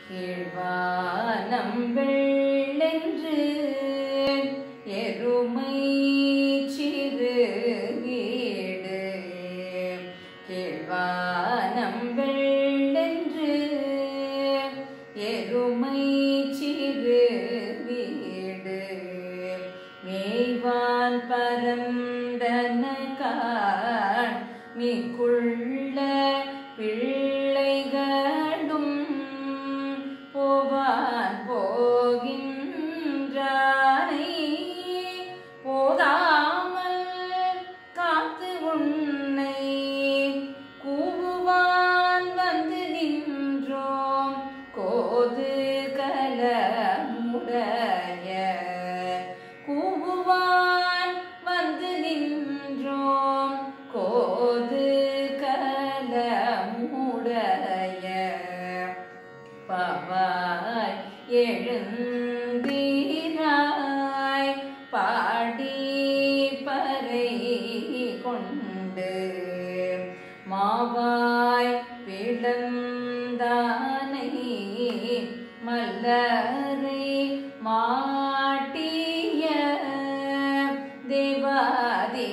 கீழ்வானம் வெள்ளென்று எருமை சிறு வீடு கீழ்வானம் வெள்ளென்று எருமை சிறு வீடு மேய்வான் பரந்தன காண் மிக்குள்ள பிள்ளைகளும் போவான் போகின்றானை போதாமல் காத்து உன்னை கூவுவான் வந்து நின்றோம் கோது கலமுடைய கூவுவான் வந்து நின்றோம் கோது கலமுடைய பாவாய் எழுந்தீராய் பாடி பறை கொண்டு மாவாய் பிளந்தானை மல்லரை மாட்டிய தேவாதி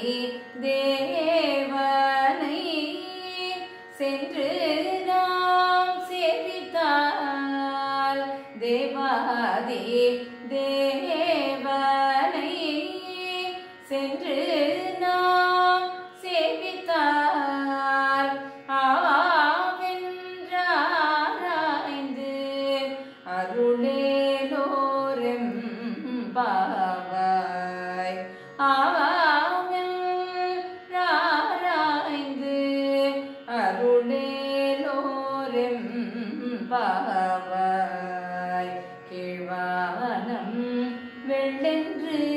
தேவனை சென்று நாம் சேவித்தால் தேவாதி தேவனை சென்று நாம் சேவித்தால் ஆவென்றாராய்ந்து அருளேலோரெம் பாவாய் ஆவென்றாராய்ந்து அருளேலோரெம் பாவாய் கீழ்வானம் வெள்ளென்று